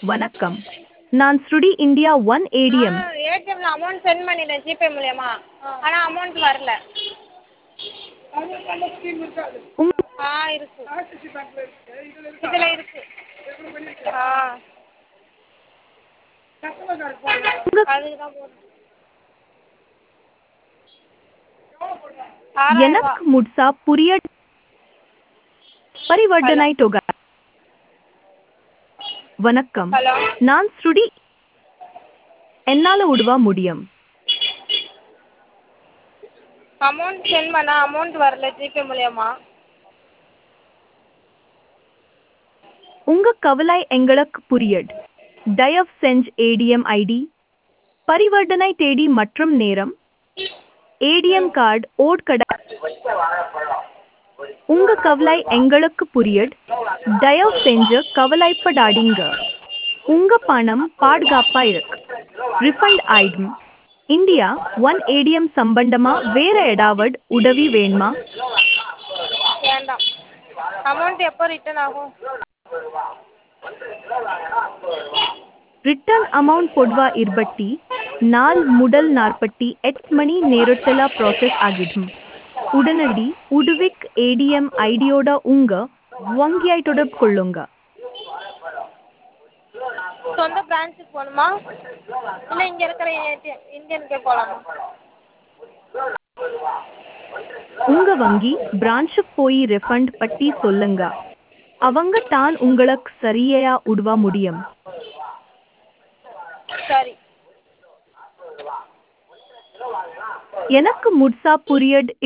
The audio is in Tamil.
வணக்கம் நான் ஸ்ருடி இந்தியா ஒன் ஏடிஎம் ஏடிஎம்ல அமௌண்ட் சென்ட் பண்ணிட்டேன் ஜிபே மூலியமா ஆனால் அமௌண்ட் வரல உங் ஆ இருக்கு இதில் இருக்கு ஆ உங்க அதுக்கு தான் போடுறேன் ஆறாயிரம் எனக்கு முட்சா புரிய பரிவர்த்தனை தொகை வணக்கம் ஹலோ நான் ஸ்ருடி என்னால உதவ முடியும் அமௌண்ட் சென்ட் பண்ண அமௌண்ட் வரல ஜிபே மூலியமா உங்க கவலை எங்களுக்கு புரியட் தயவு செஞ்சு ஏடிஎம் ஐடி பரிவர்த்தனை தேதி மற்றும் நேரம் ஏடிஎம் கார்டு ஓட் கடை உங்க கவலை எங்களுக்கு புரியட் தயவு செஞ்சு கவலைப்படாதீங்க உங்க பணம் பாதுகாப்பா இருக்கு ரிஃபண்ட் ஆயிடும் இந்தியா ஒன் ஏடிஎம் சம்பந்தமா வேற ஏதாவது உதவி வேணுமா வேண்டாம் அமௌண்ட் எப்போ ரிட்டர்ன் ஆகும் ರಿಟರ್ನ್ ಅಮೌಂಟ್ ಕೊಡುವ ಇರ್ಬಟ್ಟಿ ನಾಲ್ ಮುಡಲ್ ನಾರ್ಪಟ್ಟಿ ಎಟ್ ಮಣಿ ನೇರೊಟ್ಟಲ ப்ராசஸ் ஆகிடும் உடனடி உடுவிக் ஏடிஎம் ஐடியோட உங்க வங்கியாய் தொடர்பு கொள்ளுங்க சொந்த பிரான்ச்சுக்கு போகணுமா இல்லை இங்கே இருக்கிற ஏடிஎம் இந்தியனுக்கே போகலாமா உங்க வங்கி பிரான்ச்சுக்கு போய் ரெஃபண்ட் பட்டி சொல்லுங்க அவங்க தான் உங்களுக்கு சரியா உதவ முடியும் சரி எனக்கு முட்சா புரியட்